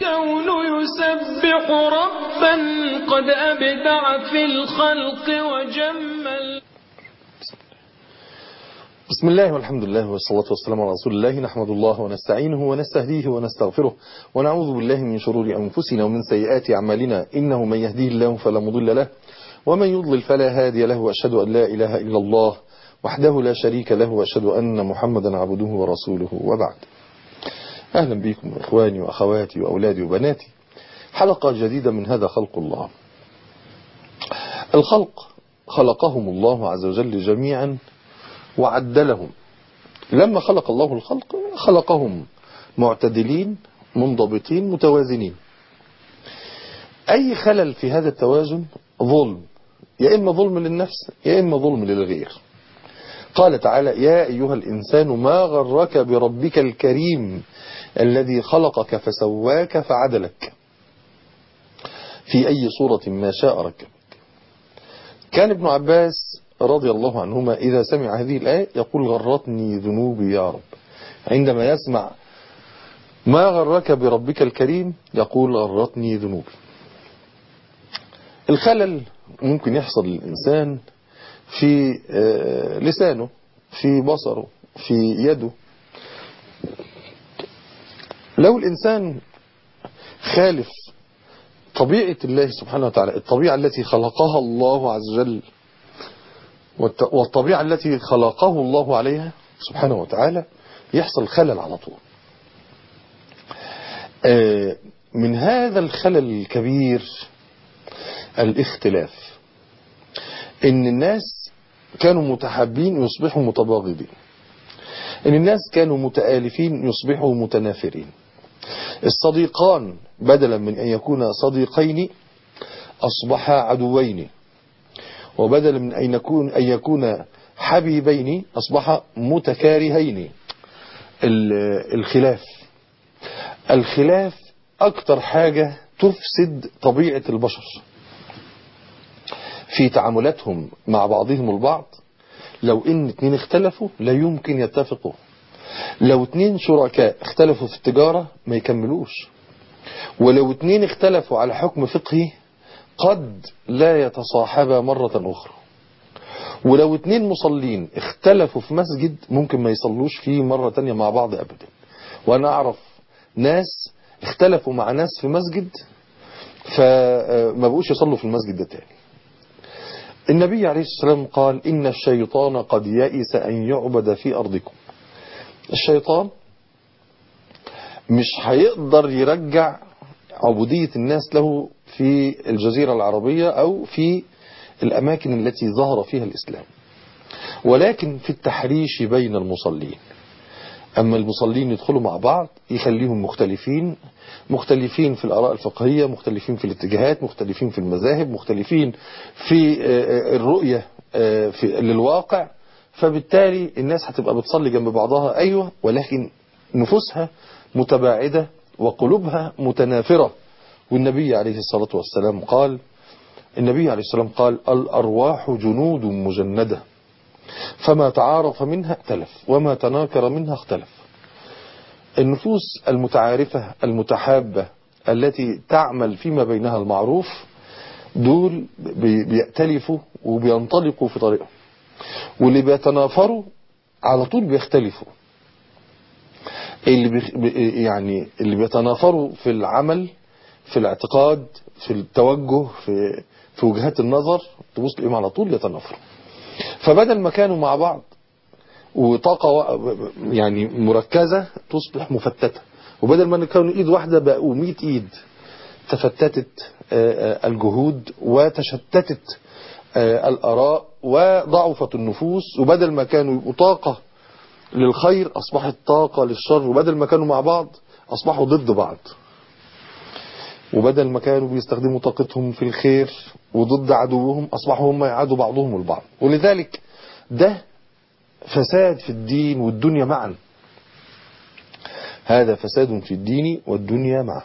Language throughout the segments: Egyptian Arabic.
الكون يسبح ربا قد أبدع في الخلق وجمل بسم الله والحمد لله والصلاة والسلام على رسول الله نحمد الله ونستعينه ونستهديه ونستغفره ونعوذ بالله من شرور أنفسنا ومن سيئات أعمالنا إنه من يهديه الله فلا مضل له ومن يضلل فلا هادي له وأشهد أن لا إله إلا الله وحده لا شريك له وأشهد أن محمدا عبده ورسوله وبعد أهلا بكم إخواني وأخواتي وأولادي وبناتي حلقة جديدة من هذا خلق الله الخلق خلقهم الله عز وجل جميعا وعدلهم لما خلق الله الخلق خلقهم معتدلين منضبطين متوازنين أي خلل في هذا التوازن ظلم يا إما ظلم للنفس يا إما ظلم للغير قال تعالى يا أيها الإنسان ما غرك بربك الكريم الذي خلقك فسواك فعدلك في أي صورة ما شاء ركبك كان ابن عباس رضي الله عنهما إذا سمع هذه الآية يقول غرتني ذنوبي يا رب عندما يسمع ما غرك بربك الكريم يقول غرتني ذنوبي الخلل ممكن يحصل للإنسان في لسانه في بصره في يده لو الإنسان خالف طبيعة الله سبحانه وتعالى الطبيعة التي خلقها الله عز وجل والطبيعة التي خلقه الله عليها سبحانه وتعالى يحصل خلل على طول من هذا الخلل الكبير الاختلاف ان الناس كانوا متحابين يصبحوا متباغضين ان الناس كانوا متآلفين يصبحوا متنافرين الصديقان بدلا من ان يكونا صديقين اصبحا عدوين وبدلا من أن يكون, أن يكون حبيبين أصبح متكارهين الخلاف الخلاف أكتر حاجة تفسد طبيعة البشر في تعاملاتهم مع بعضهم البعض لو ان اتنين اختلفوا لا يمكن يتفقوا لو اتنين شركاء اختلفوا في التجارة ما يكملوش ولو اتنين اختلفوا على حكم فقهي قد لا يتصاحبا مرة أخرى ولو اتنين مصلين اختلفوا في مسجد ممكن ما يصلوش فيه مرة تانية مع بعض أبدا وأنا أعرف ناس اختلفوا مع ناس في مسجد فما بقوش يصلوا في المسجد ده تاني النبي عليه الصلاة والسلام قال إن الشيطان قد يئس أن يعبد في أرضكم الشيطان مش هيقدر يرجع عبودية الناس له في الجزيرة العربية أو في الأماكن التي ظهر فيها الإسلام ولكن في التحريش بين المصلين أما المصلين يدخلوا مع بعض يخليهم مختلفين مختلفين في الآراء الفقهية مختلفين في الاتجاهات مختلفين في المذاهب مختلفين في الرؤية في للواقع فبالتالي الناس هتبقى بتصلي جنب بعضها أيوة ولكن نفوسها متباعدة وقلوبها متنافرة والنبي عليه الصلاة والسلام قال النبي عليه الصلاة والسلام قال الأرواح جنود مجندة فما تعارف منها ائتلف وما تناكر منها اختلف النفوس المتعارفة المتحابة التي تعمل فيما بينها المعروف دول بيأتلفوا وبينطلقوا في طريقهم واللي بيتنافروا على طول بيختلفوا اللي بيخ... يعني اللي بيتنافروا في العمل في الاعتقاد في التوجه في في وجهات النظر تبص تلاقيهم على طول يتنافروا فبدل ما كانوا مع بعض وطاقة يعني مركزة تصبح مفتتة وبدل ما كانوا ايد واحدة بقوا 100 ايد تفتتت الجهود وتشتتت الآراء وضعفت النفوس وبدل ما كانوا يبقوا طاقة للخير أصبحت طاقة للشر وبدل ما كانوا مع بعض أصبحوا ضد بعض وبدل ما كانوا بيستخدموا طاقتهم في الخير وضد عدوهم أصبحوا هم يعادوا بعضهم البعض ولذلك ده فساد في الدين والدنيا معا هذا فساد في الدين والدنيا معا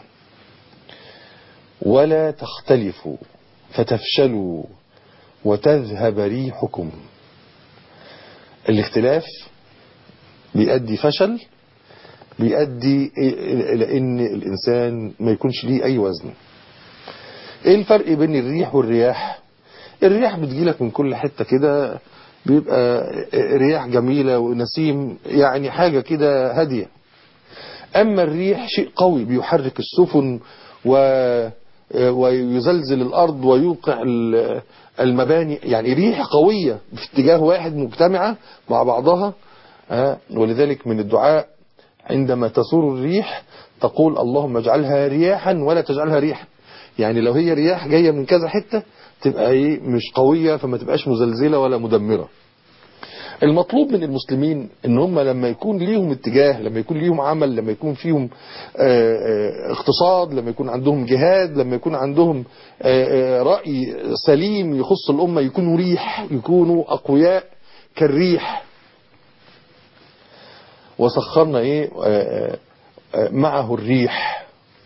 ولا تختلفوا فتفشلوا وتذهب ريحكم الاختلاف بيؤدي فشل بيؤدي إلى أن الإنسان ما يكونش ليه أي وزن إيه الفرق بين الريح والرياح الرياح بتجيلك من كل حتة كده بيبقى رياح جميلة ونسيم يعني حاجة كده هادية أما الريح شيء قوي بيحرك السفن و ويزلزل الأرض ويوقع المباني يعني ريح قوية في اتجاه واحد مجتمعة مع بعضها ولذلك من الدعاء عندما تثور الريح تقول اللهم اجعلها رياحا ولا تجعلها ريحا يعني لو هي رياح جاية من كذا حتة تبقى ايه مش قوية فما تبقاش مزلزلة ولا مدمرة المطلوب من المسلمين ان هم لما يكون ليهم اتجاه لما يكون ليهم عمل لما يكون فيهم اه اه اقتصاد لما يكون عندهم جهاد لما يكون عندهم اه رأي سليم يخص الأمة يكونوا ريح يكونوا أقوياء كالريح وسخرنا ايه معه الريح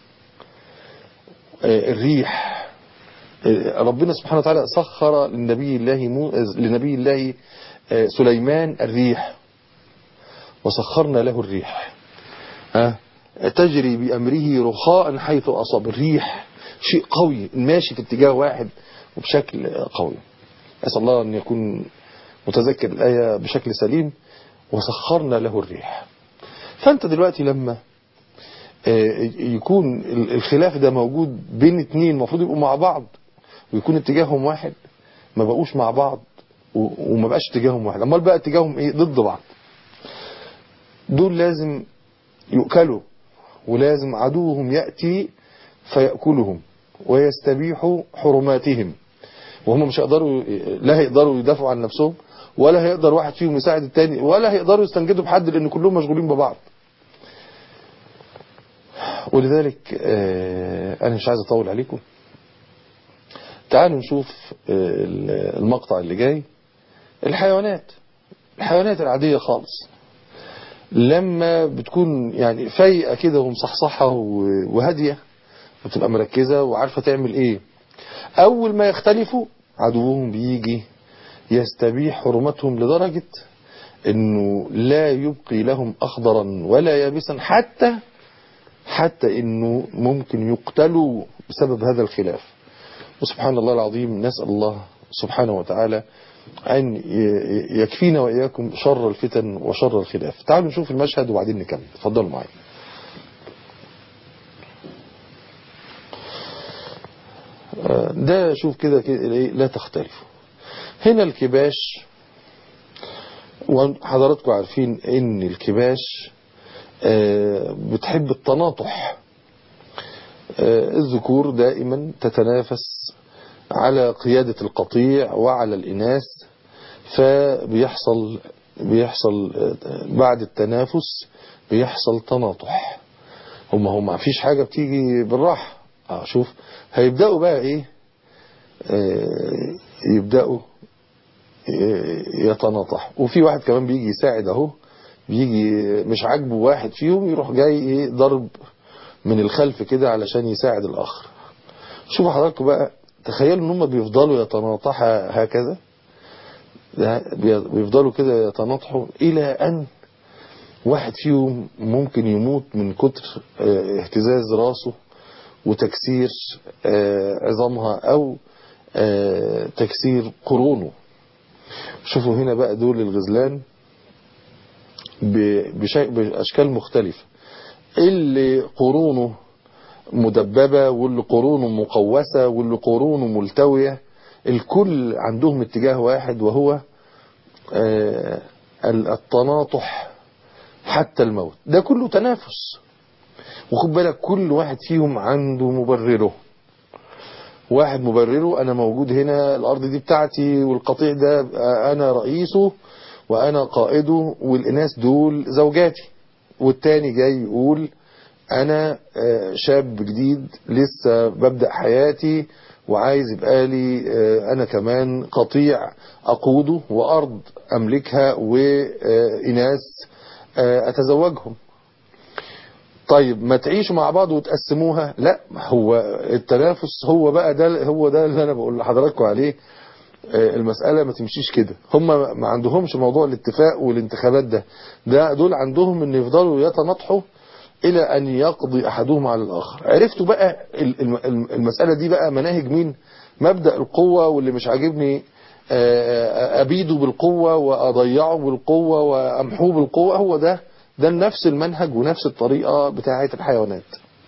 الريح ربنا سبحانه وتعالى سخر للنبي الله مو... لنبي الله سليمان الريح وسخرنا له الريح ها تجري بأمره رخاء حيث أصاب الريح شيء قوي ماشي في اتجاه واحد وبشكل قوي أسأل الله أن يكون متذكر الآية بشكل سليم وسخرنا له الريح فأنت دلوقتي لما يكون الخلاف ده موجود بين اتنين المفروض يبقوا مع بعض ويكون اتجاههم واحد ما بقوش مع بعض وما بقاش اتجاههم واحد امال بقى اتجاههم ايه ضد بعض دول لازم يؤكلوا ولازم عدوهم يأتي فيأكلهم ويستبيحوا حرماتهم وهم مش هيقدروا لا هيقدروا يدافعوا عن نفسهم ولا هيقدر واحد فيهم يساعد التاني ولا هيقدروا يستنجدوا بحد لان كلهم مشغولين ببعض ولذلك انا مش عايز اطول عليكم تعالوا نشوف المقطع اللي جاي الحيوانات الحيوانات العادية خالص لما بتكون يعني فايقة كده ومصحصحة وهادية وتبقى مركزة وعارفة تعمل ايه اول ما يختلفوا عدوهم بيجي يستبيح حرمتهم لدرجة انه لا يبقي لهم اخضرا ولا يابسا حتى حتى انه ممكن يقتلوا بسبب هذا الخلاف وسبحان الله العظيم نسأل الله سبحانه وتعالى أن يكفينا وإياكم شر الفتن وشر الخلاف تعالوا نشوف المشهد وبعدين نكمل تفضلوا معي ده شوف كده لا تختلفوا هنا الكباش وحضراتكم عارفين ان الكباش بتحب التناطح الذكور دائما تتنافس على قيادة القطيع وعلى الإناث فبيحصل بيحصل بعد التنافس بيحصل تناطح هم هم ما فيش حاجة بتيجي بالراحة اه شوف هيبدأوا بقى ايه آه يبدأوا يتناطح وفي واحد كمان بيجي يساعد اهو بيجي مش عاجبه واحد فيهم يروح جاي ايه ضرب من الخلف كده علشان يساعد الاخر شوفوا حضراتكم بقى تخيلوا ان هم بيفضلوا يتناطحوا هكذا بيفضلوا كده يتناطحوا الى ان واحد فيهم ممكن يموت من كتر اهتزاز راسه وتكسير عظامها او تكسير قرونه شوفوا هنا بقى دول الغزلان بأشكال مختلفة اللي قرونه مدببة واللي قرونه مقوسة واللي قرونه ملتوية الكل عندهم اتجاه واحد وهو التناطح حتى الموت ده كله تنافس وخد بالك كل واحد فيهم عنده مبرره واحد مبرره انا موجود هنا الارض دي بتاعتي والقطيع ده انا رئيسه وانا قائده والاناث دول زوجاتي والتاني جاي يقول انا شاب جديد لسه ببدأ حياتي وعايز يبقى لي انا كمان قطيع اقوده وارض املكها واناث اتزوجهم طيب ما تعيشوا مع بعض وتقسموها لا هو التنافس هو بقى ده هو ده اللي انا بقول لحضراتكم عليه المسألة ما تمشيش كده هم ما عندهمش موضوع الاتفاق والانتخابات ده ده دول عندهم ان يفضلوا يتناطحوا إلى أن يقضي أحدهم على الآخر عرفتوا بقى ال- الم- الم- المسألة دي بقى مناهج مين مبدأ القوة واللي مش عاجبني آه، أبيده بالقوة وأضيعه بالقوة وأمحوه بالقوة هو ده ده نفس المنهج ونفس الطريقة بتاعة الحيوانات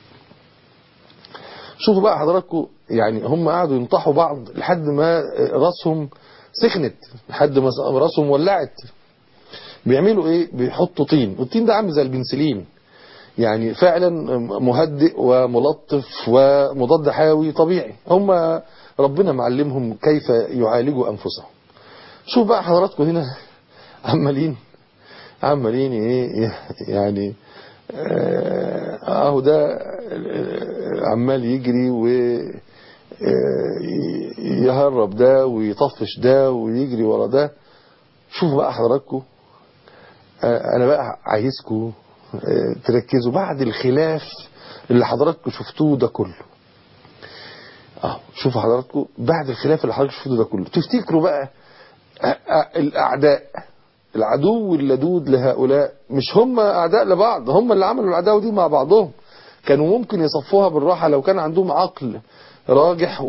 شوفوا بقى حضراتكم يعني هم قعدوا ينطحوا بعض لحد ما راسهم سخنت لحد ما راسهم ولعت بيعملوا ايه بيحطوا طين والطين ده عامل زي البنسلين يعني فعلا مهدئ وملطف ومضاد حيوي طبيعي هم ربنا معلمهم كيف يعالجوا انفسهم شوف بقى حضراتكم هنا عمالين عمالين ايه يعني آه، اهو ده آه، عمال يجري و آه، يهرب ده ويطفش ده ويجري ورا ده شوفوا بقى حضراتكم آه، انا بقى عايزكم آه، تركزوا بعد الخلاف اللي حضراتكم شفتوه ده كله اه شوفوا حضراتكم بعد الخلاف اللي حضراتكم شفتوه ده كله تفتكروا بقى آه، آه، الاعداء العدو اللدود لهؤلاء مش هم اعداء لبعض هم اللي عملوا العداوه دي مع بعضهم كانوا ممكن يصفوها بالراحه لو كان عندهم عقل راجح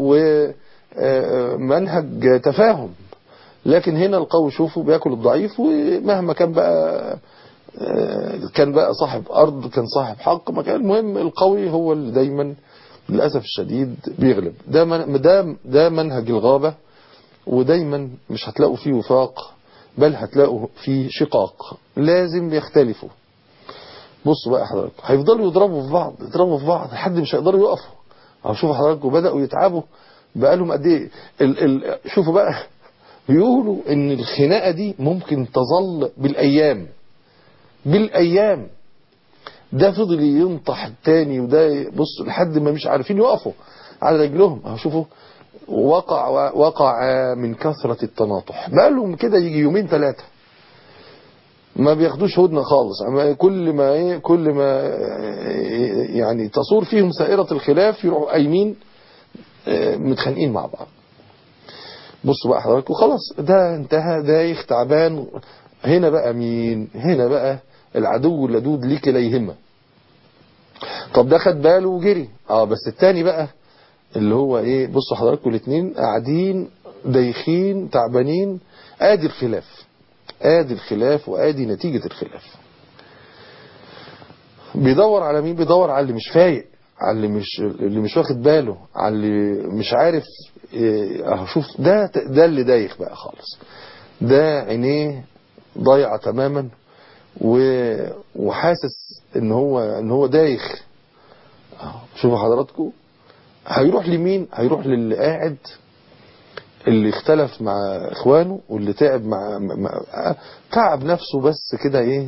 ومنهج تفاهم لكن هنا القوي شوفوا بياكل الضعيف ومهما كان بقى آه، كان بقى صاحب ارض كان صاحب حق ما كان المهم القوي هو اللي دايما للاسف الشديد بيغلب ده من- ده ده منهج الغابه ودايما مش هتلاقوا فيه وفاق بل هتلاقوا فيه شقاق لازم يختلفوا بصوا بقى حضراتكم هيفضلوا يضربوا في بعض يضربوا في بعض لحد مش هيقدروا يقفوا اهو شوفوا حضراتكم بدأوا يتعبوا بقالهم قد ايه ال ال شوفوا بقى بيقولوا ان الخناقه دي ممكن تظل بالايام بالايام ده فضل ينطح التاني وده بص لحد ما مش عارفين يقفوا على رجلهم اهو شوفوا وقع وقع من كثرة التناطح بقى لهم كده يجي يومين ثلاثة ما بياخدوش هدنة خالص أما كل ما ايه كل ما إيه يعني تصور فيهم سائرة الخلاف يروحوا قايمين آه، متخانقين مع بعض بصوا بقى حضراتكم خلاص ده انتهى دايخ تعبان هنا بقى مين هنا بقى العدو اللدود لكليهما طب ده خد باله وجري اه بس التاني بقى اللي هو ايه بصوا حضراتكم الاثنين قاعدين دايخين تعبانين ادي الخلاف ادي الخلاف وادي نتيجة الخلاف بيدور على مين بيدور على اللي مش فايق على اللي مش اللي مش واخد باله على اللي مش عارف إيه، اهو شوف ده ده اللي دايخ بقى خالص ده عينيه ضايعه تماما و- وحاسس ان هو ان هو دايخ أهو، شوفوا حضراتكم هيروح لمين هيروح للي قاعد اللي اختلف مع اخوانه واللي تعب مع, مع تعب نفسه بس كده ايه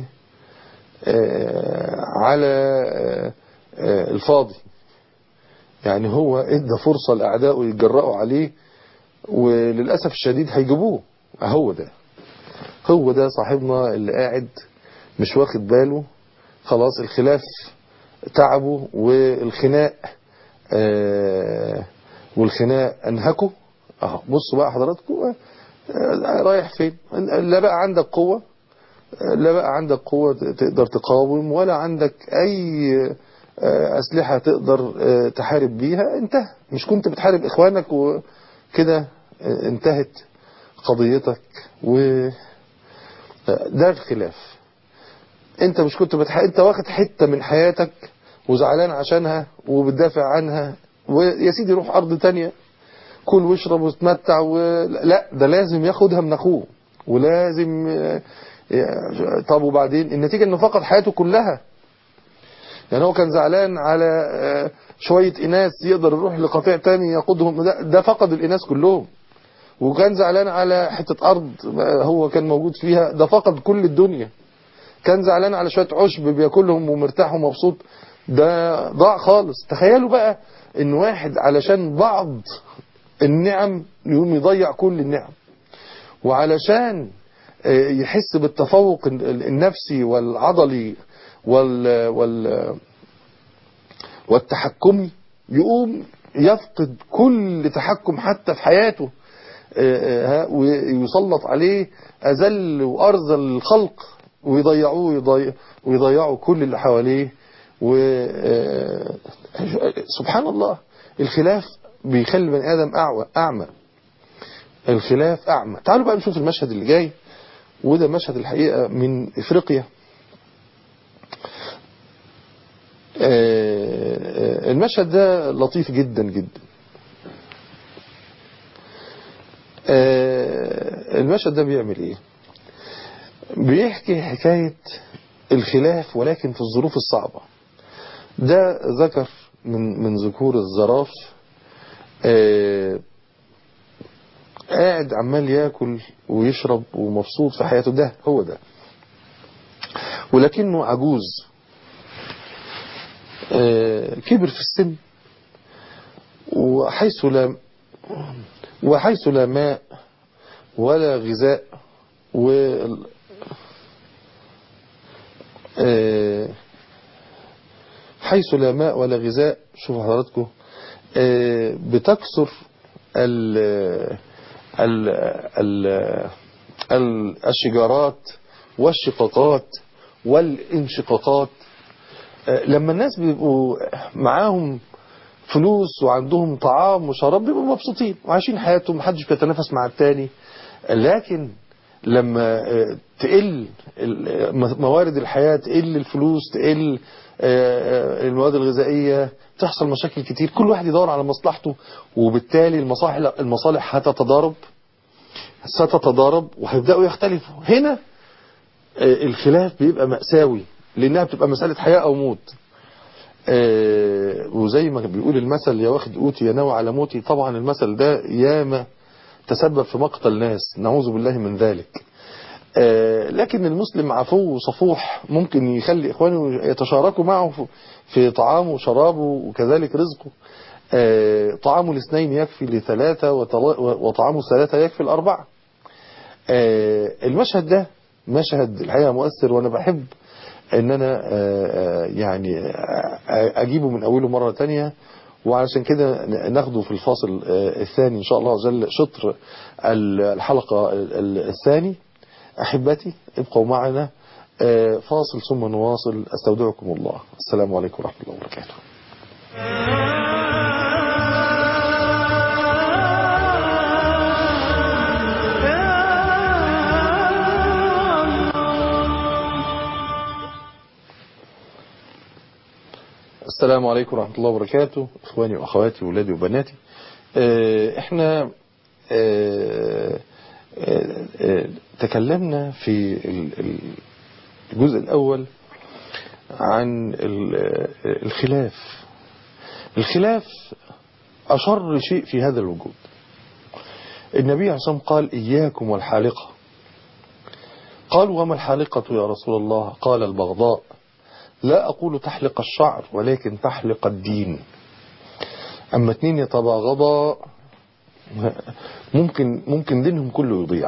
آه على آه آه الفاضي يعني هو ادى فرصة لاعدائه يتجرأوا عليه وللأسف الشديد هيجيبوه هو ده هو ده صاحبنا اللي قاعد مش واخد باله خلاص الخلاف تعبه والخناق آه والخناق انهكه اهو بصوا بقى حضراتكم آه رايح فين لا بقى عندك قوة آه لا بقى عندك قوة تقدر تقاوم ولا عندك اي آه اسلحة تقدر آه تحارب بيها انتهى مش كنت بتحارب اخوانك وكده آه انتهت قضيتك و ده الخلاف انت مش كنت بتح... انت واخد حتة من حياتك وزعلان عشانها وبتدافع عنها ويا سيدي روح ارض تانية كل واشرب وتمتع و... لا ده لازم ياخدها من اخوه ولازم طب وبعدين النتيجة انه فقد حياته كلها يعني هو كان زعلان على شوية اناس يقدر يروح لقطيع تاني يقودهم ده, ده فقد الاناس كلهم وكان زعلان على حتة ارض هو كان موجود فيها ده فقد كل الدنيا كان زعلان على شوية عشب بياكلهم ومرتاح ومبسوط ده ضاع خالص تخيلوا بقى ان واحد علشان بعض النعم يقوم يضيع كل النعم وعلشان يحس بالتفوق النفسي والعضلي وال وال والتحكمي يقوم يفقد كل تحكم حتى في حياته ويسلط عليه أذل وأرذل الخلق ويضيعوه ويضيعوا كل اللي حواليه و سبحان الله الخلاف بيخلي بني آدم أعوى أعمى الخلاف أعمى تعالوا بقى نشوف المشهد اللي جاي وده مشهد الحقيقة من إفريقيا المشهد ده لطيف جدا جدا المشهد ده بيعمل ايه بيحكي حكاية الخلاف ولكن في الظروف الصعبة ده ذكر من من ذكور الزراف قاعد عمال ياكل ويشرب ومبسوط في حياته ده هو ده ولكنه عجوز كبر في السن وحيث لا وحيث لا ماء ولا غذاء و حيث لا ماء ولا غذاء شوفوا حضراتكم بتكثر ال ال ال الشجارات والشقاقات والانشقاقات لما الناس بيبقوا معاهم فلوس وعندهم طعام وشراب بيبقوا مبسوطين وعايشين حياتهم محدش بيتنافس مع التاني لكن لما تقل موارد الحياة تقل الفلوس تقل المواد الغذائية تحصل مشاكل كتير كل واحد يدور على مصلحته وبالتالي المصالح المصالح هتتضارب ستتضارب وهيبدأوا يختلفوا هنا الخلاف بيبقى مأساوي لأنها بتبقى مسألة حياة أو موت وزي ما بيقول المثل يا واخد قوتي يا ناوي على موتي طبعا المثل ده ياما تسبب في مقتل ناس نعوذ بالله من ذلك لكن المسلم عفو وصفوح ممكن يخلي إخوانه يتشاركوا معه في طعامه وشرابه وكذلك رزقه طعام الاثنين يكفي لثلاثة وطعام الثلاثة يكفي الأربعة المشهد ده مشهد الحقيقة مؤثر وأنا بحب ان انا يعني اجيبه من اوله مرة تانية وعشان كده ناخده في الفاصل الثاني ان شاء الله عز وجل شطر الحلقة الثاني احبتي ابقوا معنا فاصل ثم نواصل استودعكم الله السلام عليكم ورحمة الله وبركاته السلام عليكم ورحمة الله وبركاته اخواني واخواتي ولادي وبناتي احنا تكلمنا في الجزء الاول عن الخلاف الخلاف اشر شيء في هذا الوجود النبي عليه الصلاة قال اياكم والحالقة قالوا وما الحالقة يا رسول الله قال البغضاء لا أقول تحلق الشعر ولكن تحلق الدين أما اتنين يتباغضا ممكن ممكن دينهم كله يضيع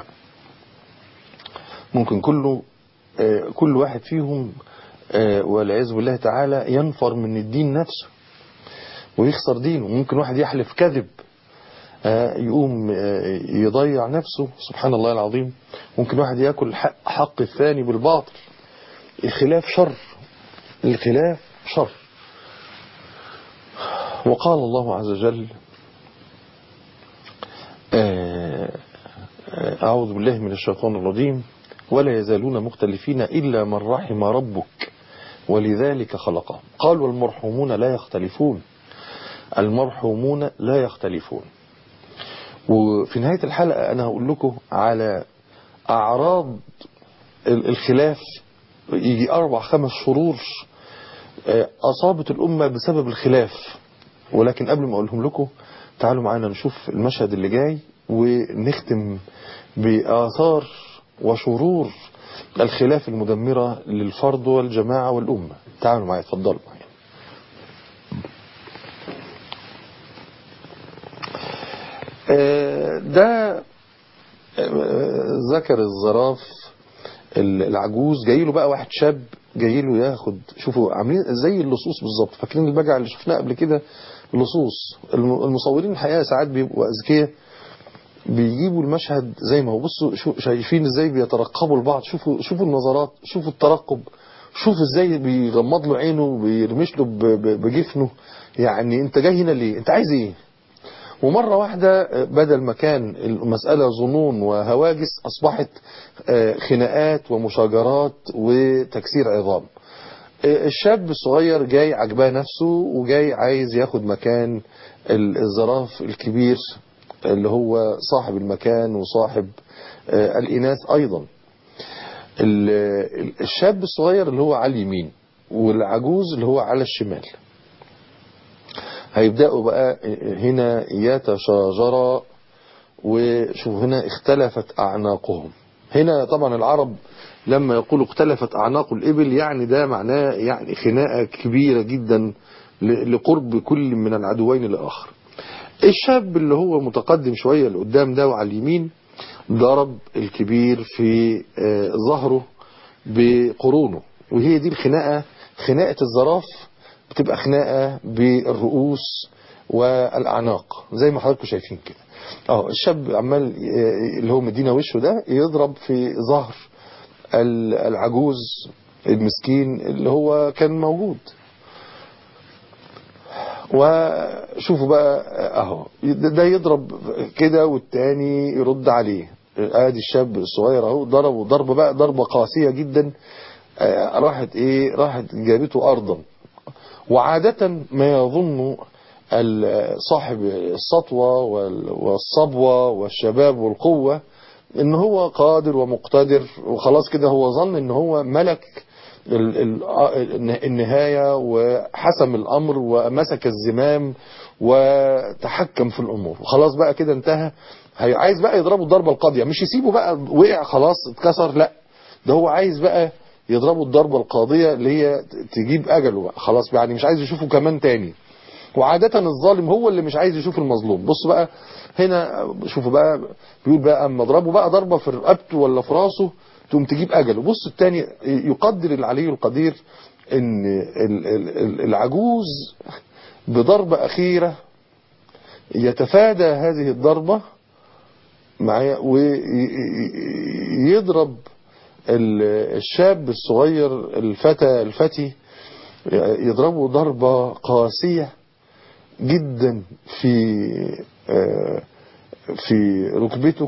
ممكن كله كل واحد فيهم والعياذ بالله تعالى ينفر من الدين نفسه ويخسر دينه ممكن واحد يحلف كذب يقوم يضيع نفسه سبحان الله العظيم ممكن واحد ياكل حق, حق الثاني بالباطل الخلاف شر الخلاف شر وقال الله عز وجل أعوذ بالله من الشيطان الرجيم ولا يزالون مختلفين إلا من رحم ربك ولذلك خلقهم قال والمرحومون لا يختلفون المرحومون لا يختلفون وفي نهاية الحلقة أنا هقول لكم على أعراض الخلاف يجي أربع خمس شرور أصابت الأمة بسبب الخلاف ولكن قبل ما أقولهم لكم تعالوا معانا نشوف المشهد اللي جاي ونختم بآثار وشرور الخلاف المدمرة للفرد والجماعة والأمة تعالوا معايا اتفضلوا معايا ده ذكر الزراف العجوز جاي له بقى واحد شاب جاي له ياخد شوفوا عاملين زي اللصوص بالظبط فاكرين البجع اللي شفناه قبل كده اللصوص المصورين الحقيقه ساعات بيبقوا اذكياء بيجيبوا المشهد زي ما هو بصوا شايفين ازاي بيترقبوا البعض شوفوا شوفوا النظرات شوفوا الترقب شوف ازاي بيغمض له عينه وبيرمش له ب- ب- بجفنه يعني انت جاي هنا ليه انت عايز ايه ومرة واحدة بدل ما كان المسألة ظنون وهواجس أصبحت آه، خناقات ومشاجرات وتكسير عظام آه، الشاب الصغير جاي عجباه نفسه وجاي عايز ياخد مكان ال- الزراف الكبير اللي هو صاحب المكان وصاحب آه، الإناث أيضا ال- ال- الشاب الصغير اللي هو على اليمين والعجوز اللي هو على الشمال هيبدأوا بقى هنا يتشاجرا وشوف هنا اختلفت أعناقهم هنا طبعا العرب لما يقولوا اختلفت أعناق الإبل يعني ده معناه يعني خناقة كبيرة جدا ل- لقرب كل من العدوين الآخر الشاب اللي هو متقدم شوية لقدام ده وعلى اليمين ضرب الكبير في آه، ظهره بقرونه وهي دي الخناقة خناقة الزراف بتبقى خناقة بالرؤوس والأعناق زي ما حضراتكم شايفين كده اه الشاب عمال ي- اللي هو مدينا وشه ده يضرب في ظهر ال- العجوز المسكين اللي هو كان موجود وشوفوا بقى اهو ده يضرب كده والتاني يرد عليه ادي الشاب الصغير اهو ضربه ضربه بقى ضربه قاسيه جدا آه، راحت ايه راحت جابته ارضا وعادة ما يظن ال- صاحب السطوة وال- والصبوة والشباب والقوة ان هو قادر ومقتدر وخلاص كده هو ظن ان هو ملك ال- ال- النهاية وحسم الامر ومسك الزمام وتحكم في الامور وخلاص بقى كده انتهى هي- عايز بقى يضربه الضربة القاضية مش يسيبه بقى وقع خلاص اتكسر لا ده هو عايز بقى يضربه الضربة القاضية اللي هي تجيب أجله بقى خلاص يعني مش عايز يشوفه كمان تاني وعادة الظالم هو اللي مش عايز يشوف المظلوم بص بقى هنا شوفوا بقى بيقول بقى اما اضربه بقى ضربة في رقبته ولا في راسه تقوم تجيب أجله بص التاني يقدر العلي القدير ان ال- ال- ال- العجوز بضربة أخيرة يتفادى هذه الضربة معايا ويضرب ال- الشاب الصغير الفتى الفتي يضربه ضربة قاسية جدا في آه، في ركبته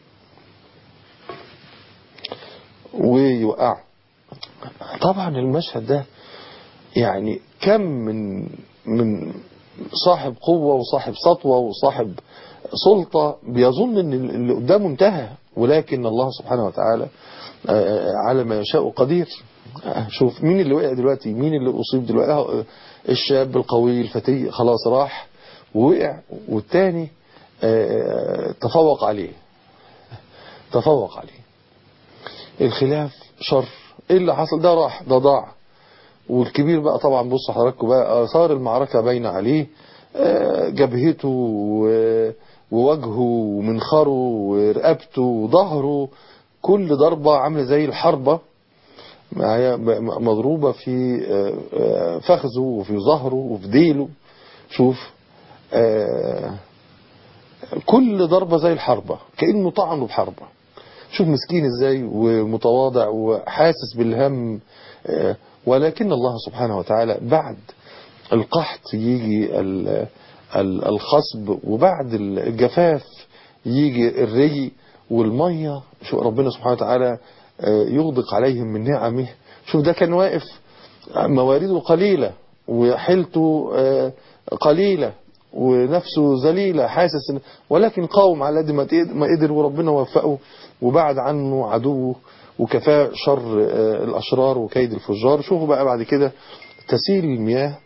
ويوقعه طبعا المشهد ده يعني كم من من صاحب قوة وصاحب سطوة وصاحب سلطة بيظن ان اللي قدامه انتهى ولكن الله سبحانه وتعالى آه، على ما يشاء قدير آه، شوف مين اللي وقع دلوقتي مين اللي أصيب دلوقتي أهو الشاب القوي الفتي خلاص راح ووقع والتاني آه، تفوق عليه تفوق عليه الخلاف شر ايه اللي حصل ده راح ده ضاع والكبير بقى طبعا بص حضراتكم بقى اثار المعركة باينة عليه آه، جبهته و- ووجهه ومنخره ورقبته وظهره كل ضربة عاملة زي الحربة معايا م- مضروبة في آه، آه، فخذه وفي ظهره وفي ديله شوف آه، كل ضربة زي الحربة كأنه طعنه بحربة شوف مسكين ازاي ومتواضع وحاسس بالهم آه، ولكن الله سبحانه وتعالى بعد القحط يجي ال- ال- الخصب وبعد الجفاف يجي الري والمية شوف ربنا سبحانه وتعالى آه، يغدق عليهم من نعمه شوف ده كان واقف موارده قليلة وحيلته آه، قليلة ونفسه ذليلة حاسس إن- ولكن قاوم على قد ما تقد- ما قدر وربنا وفقه وبعد عنه عدوه وكفاه شر آه، الأشرار وكيد الفجار شوفوا بقى بعد كده تسيل المياه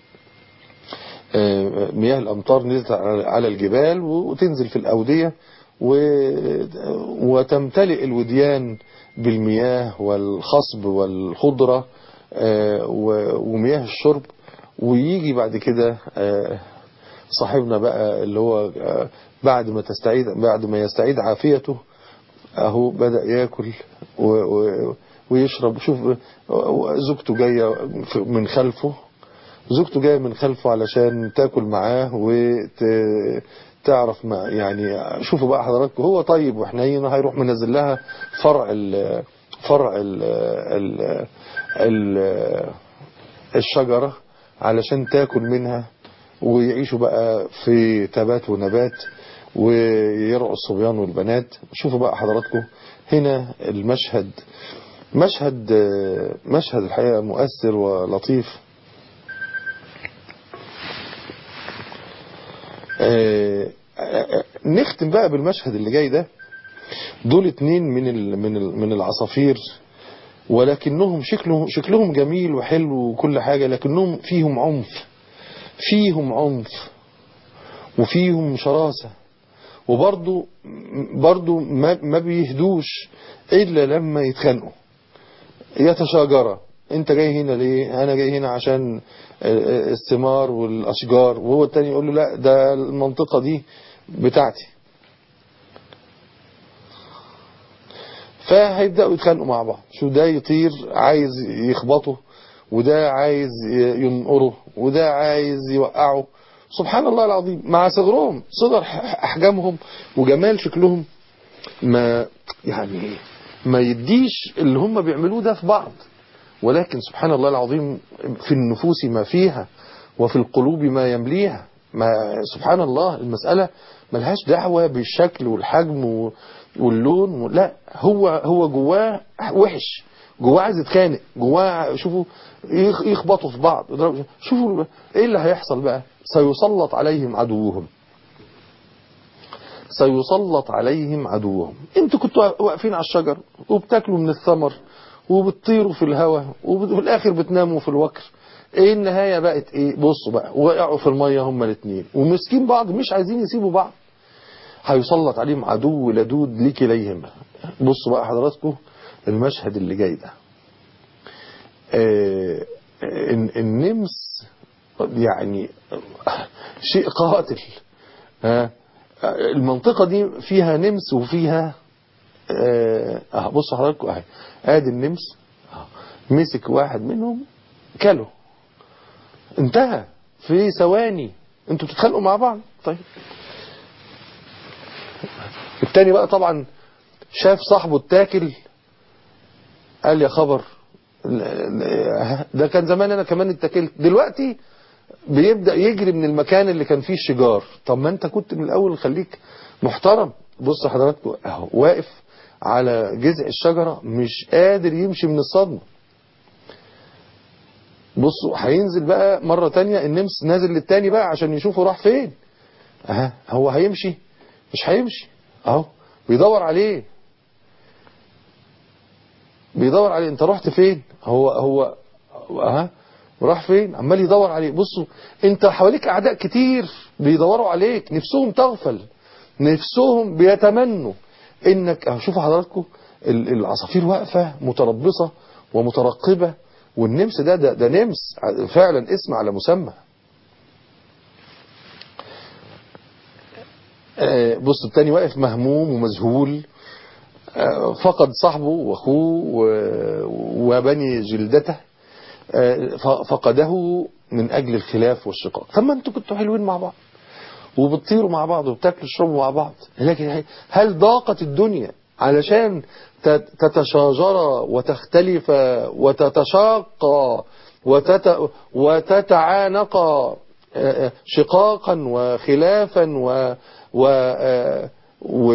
آه، مياه الأمطار نزلت على على الجبال وتنزل في الأودية و- وتمتلئ الوديان بالمياه والخصب والخضرة آه، و- ومياه الشرب ويجي بعد كده آه، صاحبنا بقى اللي هو آه، بعد ما تستعيد بعد ما يستعيد عافيته اهو بدأ ياكل و و ويشرب شوف آه، زوجته جاية في- من خلفه زوجته جاية من خلفه علشان تاكل معاه وتعرف ما يعني شوفوا بقى حضراتكم هو طيب وحنين هيروح منزل لها فرع ال فرع ال ال ال- الشجرة علشان تاكل منها ويعيشوا بقى في تبات ونبات ويرعوا الصبيان والبنات شوفوا بقى حضراتكم هنا المشهد مشهد مشهد الحقيقة مؤثر ولطيف آه، آه، نختم بقى بالمشهد اللي جاي ده دول اتنين من ال من ال من العصافير ولكنهم شكلهم شكلهم جميل وحلو وكل حاجة لكنهم فيهم عنف فيهم عنف وفيهم شراسة وبرضو برضو ما, ما بيهدوش إلا لما يتخانقوا يتشاجرا انت جاي هنا ليه انا جاي هنا عشان الثمار والاشجار وهو التاني يقول له لا ده المنطقة دي بتاعتي فهيبدأوا يتخانقوا مع بعض شو ده يطير عايز يخبطه وده عايز ينقره وده عايز يوقعه سبحان الله العظيم مع صغرهم صغر احجامهم وجمال شكلهم ما يعني ما يديش اللي هم بيعملوه ده في بعض ولكن سبحان الله العظيم في النفوس ما فيها وفي القلوب ما يمليها ما سبحان الله المسألة ملهاش دعوة بالشكل والحجم واللون لا هو هو جواه وحش جواه عايز يتخانق جواه شوفوا يخبطوا في بعض شوفوا ايه اللي هيحصل بقى سيسلط عليهم عدوهم سيسلط عليهم عدوهم انتوا كنتوا واقفين على الشجر وبتاكلوا من الثمر وبتطيروا في الهواء وفي الاخر بتناموا في الوكر ايه النهاية بقت ايه بصوا بقى وقعوا في المية هما الاثنين ومسكين بعض مش عايزين يسيبوا بعض هيسلط عليهم عدو لدود لكليهما بصوا بقى حضراتكم المشهد اللي جاي ده آه النمس يعني شيء قاتل ها المنطقة دي فيها نمس وفيها اه بصوا حضراتكم اهي ادي النمس مسك واحد منهم كله انتهى في ثواني انتوا بتتخانقوا مع بعض طيب التاني بقى طبعا شاف صاحبه اتاكل قال يا خبر ده كان زمان انا كمان اتاكلت دلوقتي بيبدأ يجري من المكان اللي كان فيه الشجار طب ما انت كنت من الاول خليك محترم بص حضراتكم اهو واقف على جذع الشجرة مش قادر يمشي من الصدمة بصوا هينزل بقى مرة تانية النمس نازل للتاني بقى عشان يشوفه راح فين اها هو هيمشي مش هيمشي اهو بيدور عليه بيدور عليه انت رحت فين هو هو اها راح فين عمال يدور عليه بصوا انت حواليك اعداء كتير بيدوروا عليك نفسهم تغفل نفسهم بيتمنوا انك شوفوا حضراتكم العصافير واقفة متربصة ومترقبة والنمس ده ده, ده نمس فعلا اسم على مسمى بص التاني واقف مهموم ومذهول فقد صاحبه واخوه وبني جلدته فقده من اجل الخلاف والشقاق طب ما انتوا كنتوا حلوين مع بعض وبتطيروا مع بعض وبتاكلوا تشربوا مع بعض لكن هل ضاقت الدنيا علشان تتشاجر وتختلف وتتشاق وتت وتتعانق شقاقا وخلافا و و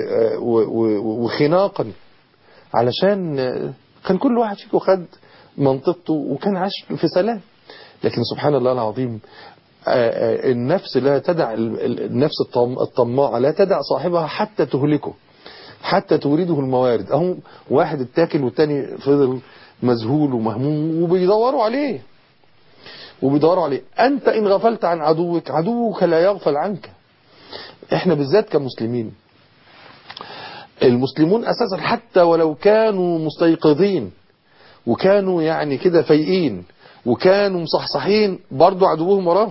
وخناقا علشان كان كل واحد فيكم خد منطقته وكان عاش في سلام لكن سبحان الله العظيم النفس لا تدع النفس الطماعة لا تدع صاحبها حتى تهلكه حتى تورده الموارد اهو واحد اتاكل والتاني فضل مذهول ومهموم وبيدوروا عليه وبيدوروا عليه انت ان غفلت عن عدوك عدوك لا يغفل عنك احنا بالذات كمسلمين المسلمون اساسا حتى ولو كانوا مستيقظين وكانوا يعني كده فايقين وكانوا مصحصحين برضو عدوهم وراهم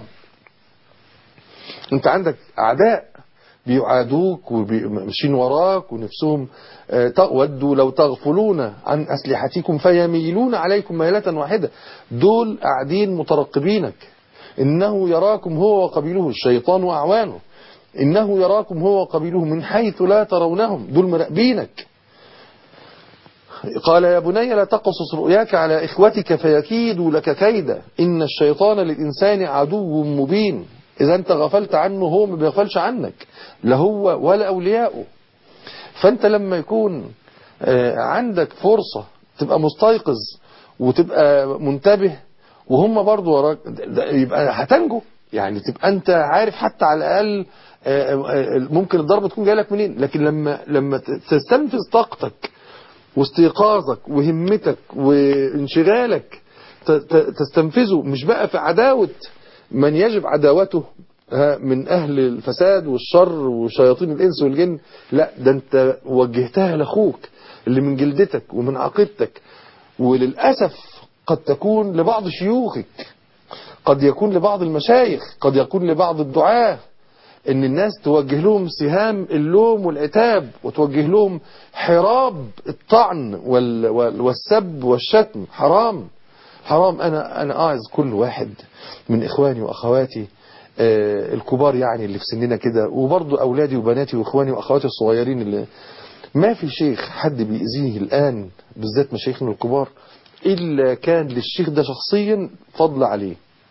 انت عندك اعداء بيعادوك وماشيين وراك ونفسهم ودوا لو تغفلون عن أسلحتكم فيميلون عليكم ميلة واحدة دول قاعدين مترقبينك إنه يراكم هو وقبيله الشيطان وأعوانه إنه يراكم هو وقبيله من حيث لا ترونهم دول مراقبينك قال يا بني لا تقصص رؤياك على إخوتك فيكيدوا لك كيدا إن الشيطان للإنسان عدو مبين إذا أنت غفلت عنه هو ما بيغفلش عنك لا هو ولا أولياؤه فأنت لما يكون عندك فرصة تبقى مستيقظ وتبقى منتبه وهم برضو وراك يبقى هتنجو يعني تبقى أنت عارف حتى على الأقل ممكن الضربة تكون جايلك منين لكن لما لما تستنفذ طاقتك واستيقاظك وهمتك وانشغالك تستنفذه مش بقى في عداوة من يجب عداوته من أهل الفساد والشر وشياطين الإنس والجن لا ده أنت وجهتها لأخوك اللي من جلدتك ومن عقيدتك وللأسف قد تكون لبعض شيوخك قد يكون لبعض المشايخ قد يكون لبعض الدعاه ان الناس توجه لهم سهام اللوم والعتاب وتوجه لهم حراب الطعن والسب والشتم حرام حرام انا انا اعظ كل واحد من اخواني واخواتي آه الكبار يعني اللي في سننا كده وبرضه اولادي وبناتي واخواني واخواتي الصغيرين اللي ما في شيخ حد بيأذيه الان بالذات مشايخنا الكبار الا كان للشيخ ده شخصيا فضل عليه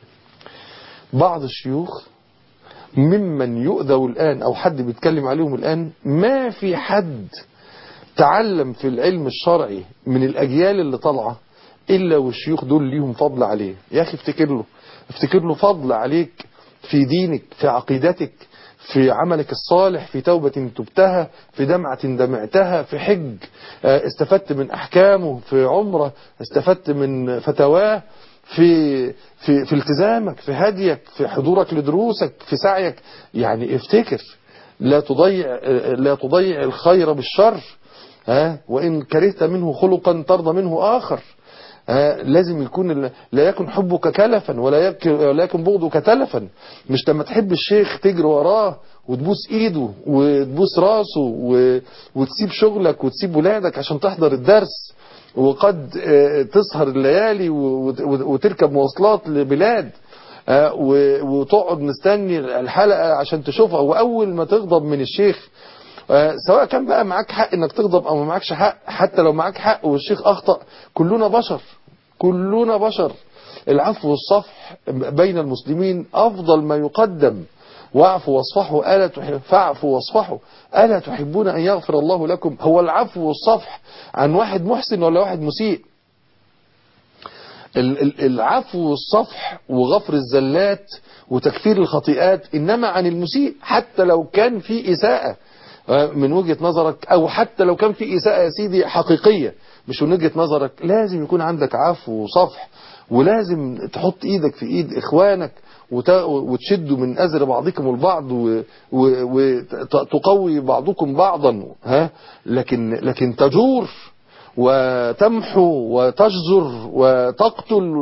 بعض الشيوخ ممن يؤذوا الآن أو حد بيتكلم عليهم الآن ما في حد تعلم في العلم الشرعي من الأجيال اللي طالعة إلا والشيوخ دول ليهم فضل عليه يا أخي افتكر له افتكر له فضل عليك في دينك في عقيدتك في عملك الصالح في توبة تبتها في دمعة دمعتها في حج استفدت من أحكامه في عمرة استفدت من فتواه في في في التزامك في هديك في حضورك لدروسك في سعيك يعني افتكر لا تضيع لا تضيع الخير بالشر ها وان كرهت منه خلقا ترضى منه اخر ها لازم يكون لا يكن حبك كلفا ولا يكن ولا يكن بغضك تلفا مش لما تحب الشيخ تجري وراه وتبوس ايده وتبوس راسه وتسيب شغلك وتسيب ولادك عشان تحضر الدرس وقد تسهر الليالي وتركب مواصلات لبلاد وتقعد مستني الحلقة عشان تشوفها وأول ما تغضب من الشيخ سواء كان بقى معاك حق انك تغضب او ما معكش حق حتى لو معاك حق والشيخ اخطأ كلنا بشر كلنا بشر العفو والصفح بين المسلمين افضل ما يقدم واعفوا واصفحوا ألا تحب فاعفوا واصفحوا ألا تحبون أن يغفر الله لكم هو العفو والصفح عن واحد محسن ولا واحد مسيء العفو والصفح وغفر الزلات وتكفير الخطيئات إنما عن المسيء حتى لو كان في إساءة من وجهة نظرك أو حتى لو كان في إساءة يا سيدي حقيقية مش من وجهة نظرك لازم يكون عندك عفو وصفح ولازم تحط إيدك في إيد إخوانك وتشدوا من أزر بعضكم البعض وتقوي بعضكم بعضا ها لكن لكن تجور وتمحو وتجزر وتقتل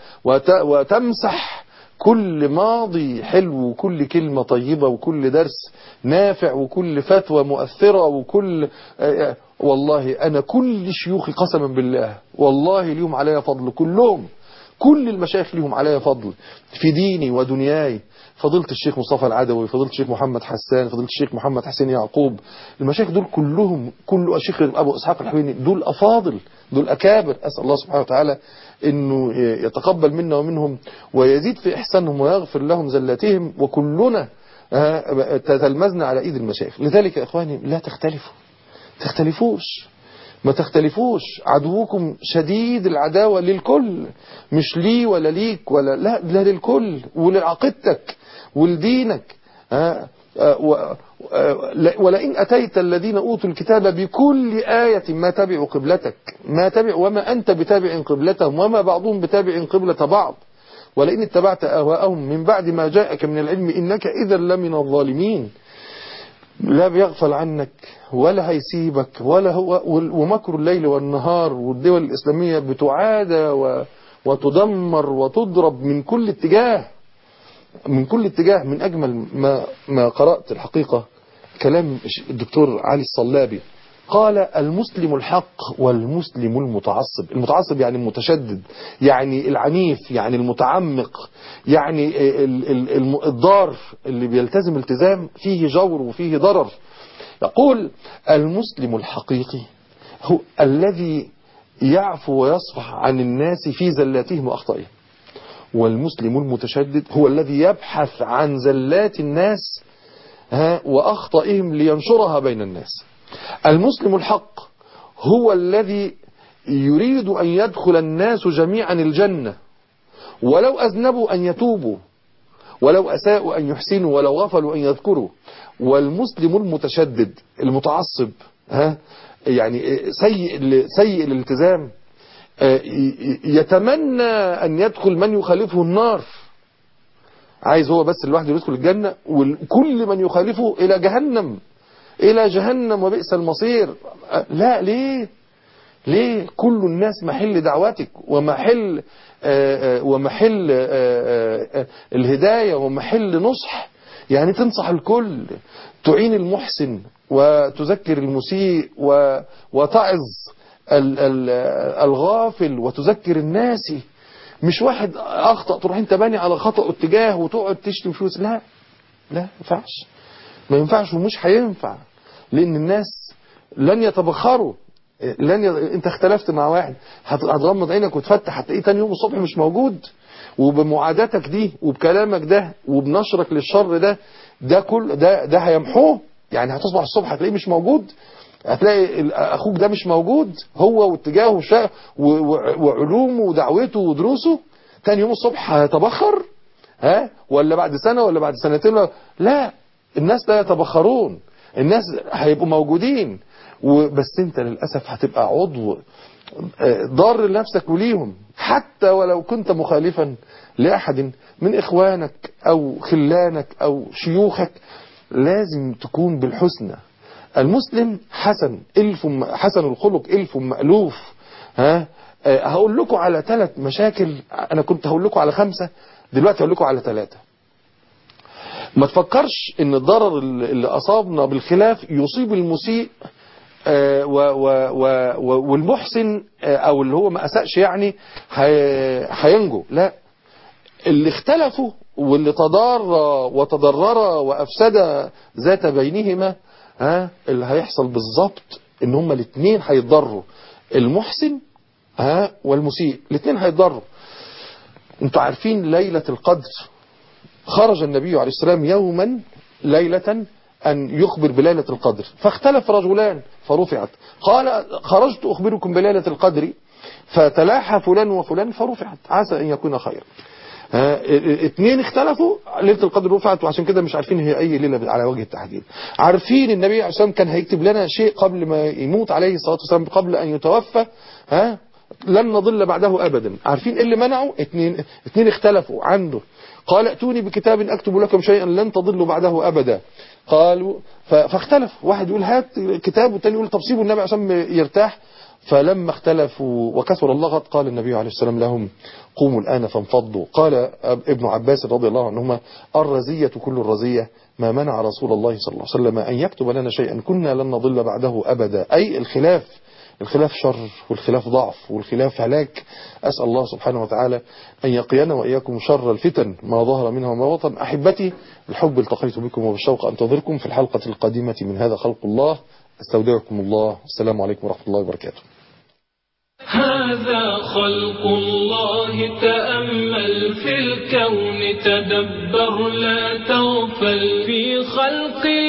وتمسح كل ماضي حلو وكل كلمة طيبة وكل درس نافع وكل فتوى مؤثرة وكل والله أنا كل شيوخي قسما بالله والله ليهم علي فضل كلهم كل المشايخ ليهم علي فضل في ديني ودنياي فضيلة الشيخ مصطفى العدوي فضيلة الشيخ محمد حسان فضيلة الشيخ محمد حسين يعقوب المشايخ دول كلهم كل الشيخ أبو إسحاق الحويني دول أفاضل دول أكابر أسأل الله سبحانه وتعالى أنه يتقبل منا ومنهم ويزيد في إحسانهم ويغفر لهم زلاتهم وكلنا تتلمذنا على إيد المشايخ لذلك يا إخواني لا تختلفوا تختلفوش ما تختلفوش عدوكم شديد العداوة للكل مش لي ولا ليك ولا لا لا للكل ولعقيدتك ولدينك ولئن أتيت الذين أوتوا الكتاب بكل آية ما تبعوا قبلتك ما تبع وما أنت بتابع قبلتهم وما بعضهم بتابع قبلة بعض ولئن اتبعت أهواءهم من بعد ما جاءك من العلم إنك إذا لمن الظالمين لا بيغفل عنك ولا هيسيبك ولا هو ومكر الليل والنهار والدول الإسلامية بتعادى وتدمر وتضرب من كل اتجاه من كل اتجاه من أجمل ما, ما قرأت الحقيقة كلام الدكتور علي الصلابي قال المسلم الحق والمسلم المتعصب المتعصب يعني المتشدد يعني العنيف يعني المتعمق يعني الضار اللي بيلتزم التزام فيه جور وفيه ضرر يقول المسلم الحقيقي هو الذي يعفو ويصفح عن الناس في زلاتهم وأخطائهم والمسلم المتشدد هو الذي يبحث عن زلات الناس ها وأخطائهم لينشرها بين الناس المسلم الحق هو الذي يريد أن يدخل الناس جميعا الجنة ولو أذنبوا أن يتوبوا ولو أساءوا أن يحسنوا ولو غفلوا أن يذكروا والمسلم المتشدد المتعصب ها يعني سيء سيء الالتزام يتمنى أن يدخل من يخالفه النار عايز هو بس لوحده يدخل الجنة وكل من يخالفه إلى جهنم إلى جهنم وبئس المصير لا ليه ليه كل الناس محل دعوتك ومحل آآ آآ ومحل آآ الهداية ومحل نصح يعني تنصح الكل تعين المحسن وتذكر المسيء وتعظ الغافل وتذكر الناس مش واحد أخطأ تروح انت باني على خطأ اتجاه وتقعد تشتم فلوس لا لا ما ينفعش ما ينفعش ومش هينفع لأن الناس لن يتبخروا لن ي... انت اختلفت مع واحد هتغمض عينك وتفتح هتلاقيه تاني يوم الصبح مش موجود وبمعاداتك دي وبكلامك ده وبنشرك للشر ده ده كل ده ده هيمحوه يعني هتصبح الصبح هتلاقيه مش موجود هتلاقي اخوك ده مش موجود هو واتجاهه شا... و... وعلومه ودعوته ودروسه تاني يوم الصبح هيتبخر ها ولا بعد سنة ولا بعد سنتين لا الناس لا يتبخرون الناس هيبقوا موجودين وبس انت للأسف هتبقى عضو ضار لنفسك وليهم حتى ولو كنت مخالفا لأحد من إخوانك أو خلانك أو شيوخك لازم تكون بالحسنى المسلم حسن ألف حسن الخلق ألف مألوف ها هقول لكم على ثلاث مشاكل أنا كنت هقول لكم على خمسة دلوقتي هقول لكم على ثلاثة ما تفكرش ان الضرر اللي أصابنا بالخلاف يصيب المسيء و و و والمحسن او اللي هو ما اساش يعني هينجو لا اللي اختلفوا واللي تضار وتضرر وافسد ذات بينهما ها اللي هيحصل بالظبط ان هما الاثنين هيتضروا المحسن ها والمسيء الاثنين هيتضروا انتوا عارفين ليلة القدر خرج النبي عليه السلام يوما ليلة أن يخبر بليلة القدر فاختلف رجلان فرفعت قال خرجت أخبركم بليلة القدر فتلاحى فلان وفلان فرفعت عسى أن يكون خيرا اثنين اختلفوا ليلة القدر رفعت وعشان كده مش عارفين هي أي ليلة على وجه التحديد عارفين النبي عليه الصلاة والسلام كان هيكتب لنا شيء قبل ما يموت عليه الصلاة والسلام قبل أن يتوفى ها لن نضل بعده أبدا عارفين اللي منعوا اثنين اثنين اختلفوا عنده قال ائتوني بكتاب أكتب لكم شيئا لن تضلوا بعده أبدا قالوا فاختلف واحد يقول هات كتاب والتاني يقول طب سيبوا النبي عشان يرتاح فلما اختلفوا وكثر اللغط قال النبي عليه السلام لهم قوموا الآن فانفضوا قال ابن عباس رضي الله عنهما الرزية كل الرزية ما منع رسول الله صلى الله عليه وسلم أن يكتب لنا شيئا كنا لن نضل بعده أبدا أي الخلاف الخلاف شر والخلاف ضعف والخلاف هلاك أسأل الله سبحانه وتعالى أن يقينا وإياكم شر الفتن ما ظهر منها وما بطن أحبتي الحب التقيت بكم وبالشوق أنتظركم في الحلقة القادمة من هذا خلق الله استودعكم الله السلام عليكم ورحمة الله وبركاته هذا خلق الله تأمل في الكون تدبر لا تغفل في خلق